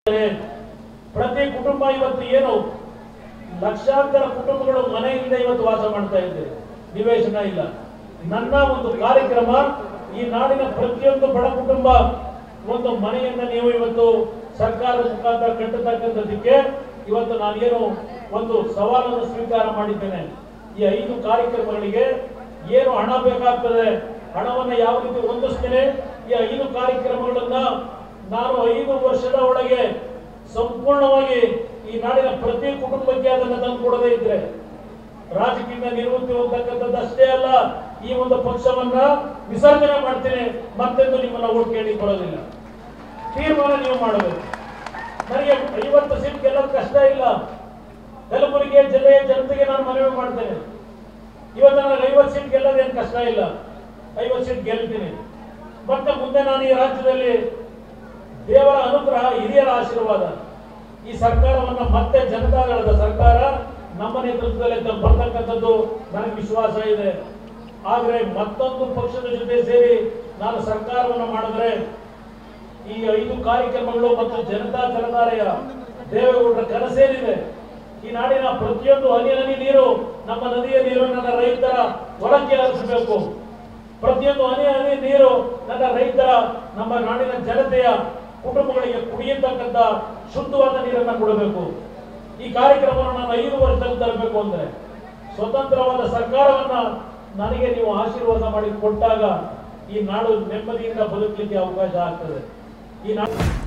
ಪ್ರತಿ ಕುಟುಂಬ ಇವತ್ತು ಏನು ಲಕ್ಷಾಂತರ ಕುಟುಂಬಗಳು ಮನೆಯಿಂದ ಇವತ್ತು ವಾಸ ಮಾಡ್ತಾ ಇದ್ದೇವೆ ನಿವೇಶನ ಇಲ್ಲ ನನ್ನ ಒಂದು ಕಾರ್ಯಕ್ರಮ ಈ ನಾಡಿನ ಪ್ರತಿಯೊಂದು ಬಡ ಕುಟುಂಬ ಒಂದು ಮನೆಯನ್ನ ನೀವು ಇವತ್ತು ಸರ್ಕಾರದ ಮುಖಾಂತರ ಕಟ್ಟತಕ್ಕಂಥದ್ದಕ್ಕೆ ಇವತ್ತು ನಾನೇನು ಒಂದು ಸವಾಲನ್ನು ಸ್ವೀಕಾರ ಮಾಡಿದ್ದೇನೆ ಈ ಐದು ಕಾರ್ಯಕ್ರಮಗಳಿಗೆ ಏನು ಹಣ ಬೇಕಾಗ್ತದೆ ಹಣವನ್ನ ಯಾವ ರೀತಿ ಹೊಂದಿಸ್ತೇನೆ ಈ ಐದು ಕಾರ್ಯಕ್ರಮಗಳನ್ನ ನಾನು ಐದು ವರ್ಷದ ಒಳಗೆ ಸಂಪೂರ್ಣವಾಗಿ ಈ ನಾಡಿನ ಪ್ರತಿ ಕುಟುಂಬಕ್ಕೆ ಅದನ್ನು ತಂದು ಕೊಡದೇ ಇದ್ರೆ ರಾಜಕೀಯ ನಿವೃತ್ತಿ ಹೋಗ್ತಕ್ಕಂಥದ್ದು ಅಷ್ಟೇ ಅಲ್ಲ ಈ ಒಂದು ಪಕ್ಷವನ್ನ ವಿಸರ್ಜನೆ ಮಾಡ್ತೀನಿ ಮತ್ತೆಂದು ನಿಮ್ಮನ್ನ ಓಟ್ ಕೇಳಿ ಬರೋದಿಲ್ಲ ತೀರ್ಮಾನ ನೀವು ಮಾಡಬೇಕು ನನಗೆ ಐವತ್ತು ಸೀಟ್ ಗೆಲ್ಲೋದು ಕಷ್ಟ ಇಲ್ಲ ಕಲಬುರಗಿ ಜಿಲ್ಲೆಯ ಜನತೆಗೆ ನಾನು ಮನವಿ ಮಾಡ್ತೇನೆ ಇವತ್ತು ನನಗೆ ಐವತ್ತು ಸೀಟ್ ಗೆಲ್ಲೋದೇನು ಕಷ್ಟ ಇಲ್ಲ ಐವತ್ತು ಸೀಟ್ ಗೆಲ್ತೀನಿ ಮತ್ತೆ ಮುಂದೆ ನಾನು ಈ ರಾಜ್ಯದಲ್ಲಿ ದೇವರ ಅನುಗ್ರಹ ಹಿರಿಯರ ಆಶೀರ್ವಾದ ಈ ಸರ್ಕಾರವನ್ನ ಮತ್ತೆ ಜನತಾದಳದ ಸರ್ಕಾರ ನಮ್ಮ ನೇತೃತ್ವದಲ್ಲಿ ತ- ಬರ್ತಕ್ಕಂಥದ್ದು ನನಗೆ ವಿಶ್ವಾಸ ಇದೆ ಆದ್ರೆ ಮತ್ತೊಂದು ಪಕ್ಷದ ಜೊತೆ ಸೇರಿ ನಾನು ಸರ್ಕಾರವನ್ನು ಮಾಡಿದ್ರೆ ಈ ಐದು ಕಾರ್ಯಕ್ರಮಗಳು ಮತ್ತು ಜನತಾ ಜಲಧಾರೆಯ ದೇವೇಗೌಡರ ಕನಸೇನಿದೆ ಈ ನಾಡಿನ ಪ್ರತಿಯೊಂದು ಹನಿ ಹನಿ ನೀರು ನಮ್ಮ ನದಿಯ ನೀರು ನನ್ನ ರೈತರ ಹೊಲಕ್ಕೆ ಹರಿಸಬೇಕು ಪ್ರತಿಯೊಂದು ಹನಿ ಹನಿ ನೀರು ನನ್ನ ರೈತರ ನಮ್ಮ ನಾಡಿನ ಜನತೆಯ ಕುಟುಂಬಗಳಿಗೆ ಕುಡಿಯತಕ್ಕಂತ ಶುದ್ಧವಾದ ನೀರನ್ನ ಕೊಡಬೇಕು ಈ ಕಾರ್ಯಕ್ರಮವನ್ನು ನಾನು ಐದು ವರ್ಷದಲ್ಲಿ ತರಬೇಕು ಅಂದ್ರೆ ಸ್ವತಂತ್ರವಾದ ಸರ್ಕಾರವನ್ನ ನನಗೆ ನೀವು ಆಶೀರ್ವಾದ ಮಾಡಿ ಕೊಟ್ಟಾಗ ಈ ನಾಡು ನೆಮ್ಮದಿಯಿಂದ ಬದುಕಲಿಕ್ಕೆ ಅವಕಾಶ ಆಗ್ತದೆ ಈ ನಾಡು